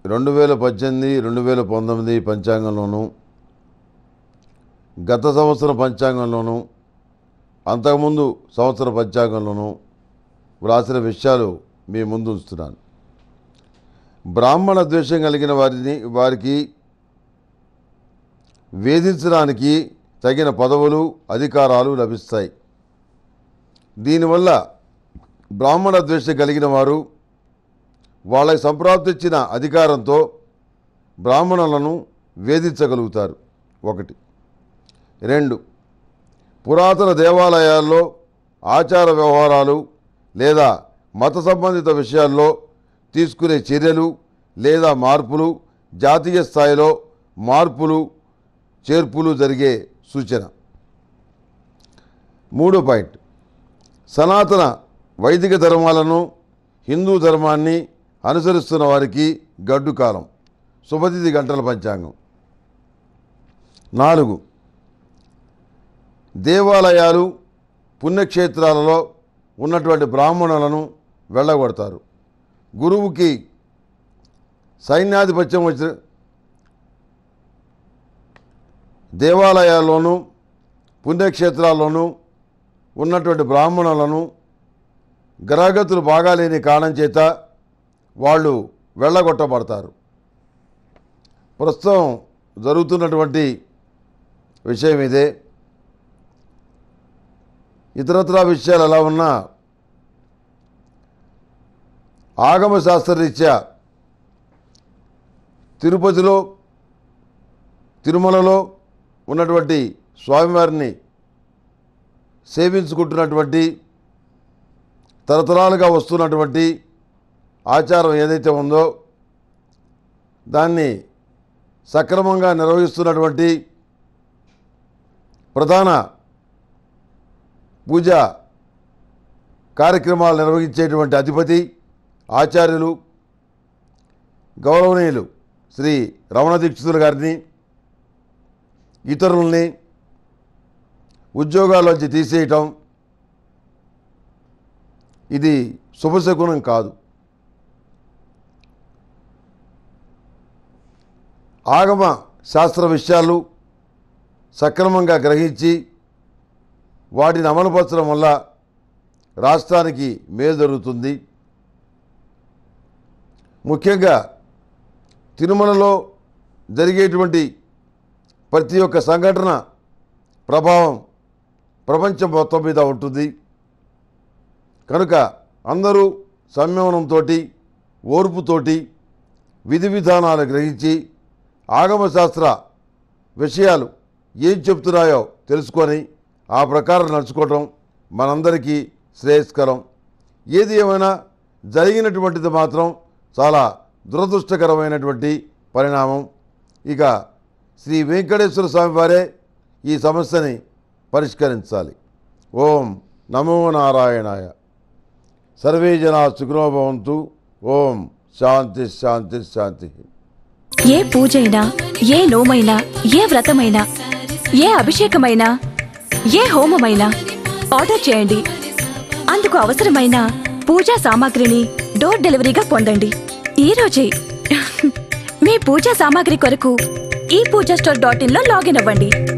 రెండు వేల పద్దెనిమిది రెండు వేల పంతొమ్మిది పంచాంగంలోనూ గత సంవత్సరం పంచాంగంలోనూ అంతకుముందు సంవత్సర పంచాంగంలోనూ వ్రాసిన విషయాలు మీ ముందు ఉంచుతున్నాను బ్రాహ్మణ ద్వేషం కలిగిన వారిని వారికి వేధించడానికి తగిన పదవులు అధికారాలు లభిస్తాయి దీనివల్ల బ్రాహ్మణ ద్వేషం కలిగిన వారు వాళ్ళకి సంప్రాప్తించిన అధికారంతో బ్రాహ్మణులను వేధించగలుగుతారు ఒకటి రెండు పురాతన దేవాలయాల్లో ఆచార వ్యవహారాలు లేదా మత సంబంధిత విషయాల్లో తీసుకునే చర్యలు లేదా మార్పులు జాతీయ స్థాయిలో మార్పులు చేర్పులు జరిగే సూచన మూడో పాయింట్ సనాతన వైదిక ధర్మాలను హిందూ ధర్మాన్ని అనుసరిస్తున్న వారికి గడ్డు కాలం శుభతిథి గంటల పంచాంగం నాలుగు దేవాలయాలు పుణ్యక్షేత్రాలలో ఉన్నటువంటి బ్రాహ్మణులను వెళ్ళగొడతారు గురువుకి సైన్యాధిపత్యం వచ్చిన దేవాలయాల్లోనూ పుణ్యక్షేత్రాల్లోనూ ఉన్నటువంటి బ్రాహ్మణులను గ్రహగతులు బాగాలేని కారణం చేత వాళ్ళు వెళ్ళగొట్టబడతారు ప్రస్తుతం జరుగుతున్నటువంటి విషయం ఇదే ఇతరత్రా విషయాలు ఎలా ఉన్నా ఆగమ శాస్త్రరీత్యా తిరుపతిలో తిరుమలలో ఉన్నటువంటి స్వామివారిని సేవించుకుంటున్నటువంటి తరతరాలుగా వస్తున్నటువంటి ఆచారం ఏదైతే ఉందో దాన్ని సక్రమంగా నిర్వహిస్తున్నటువంటి ప్రధాన పూజ కార్యక్రమాలు నిర్వహించేటువంటి అధిపతి ఆచార్యులు గౌరవనీయులు శ్రీ రమణ దీక్షితులు గారిని ఇతరుల్ని ఉద్యోగాల్లోంచి తీసేయటం ఇది శుభశకునం కాదు ఆగమ శాస్త్ర విషయాలు సక్రమంగా గ్రహించి వాటిని అమలుపరచడం వల్ల రాష్ట్రానికి మేలు జరుగుతుంది ముఖ్యంగా తిరుమలలో జరిగేటువంటి ప్రతి ఒక్క సంఘటన ప్రభావం ప్రపంచం మొత్తం మీద ఉంటుంది కనుక అందరూ సంయమనంతో ఓర్పుతోటి విధి విధానాలు గ్రహించి ఆగమశాస్త్ర విషయాలు ఏం చెప్తున్నాయో తెలుసుకొని ఆ ప్రకారం నడుచుకోవటం మనందరికీ శ్రేయస్కరం ఏది ఏమైనా జరిగినటువంటిది మాత్రం చాలా దురదృష్టకరమైనటువంటి పరిణామం ఇక శ్రీ వెంకటేశ్వర స్వామి వారే ఈ సమస్యని పరిష్కరించాలి ఓం నమో నారాయణాయ సర్వే జనా సుఖనో భవంతు ఓం శాంతి శాంతి శాంతి ఏ పూజైనా ఏ నోమైనా ఏ వ్రతమైనా ఏ అభిషేకమైనా ఏ హోమమైనా ఆర్డర్ చేయండి అందుకు అవసరమైన పూజా సామాగ్రిని డోర్ డెలివరీగా పొందండి ఈ రోజే మీ పూజా సామాగ్రి కొరకు ఈ పూజా స్టోర్ డాట్ ఇన్ లో లాగిన్ అవ్వండి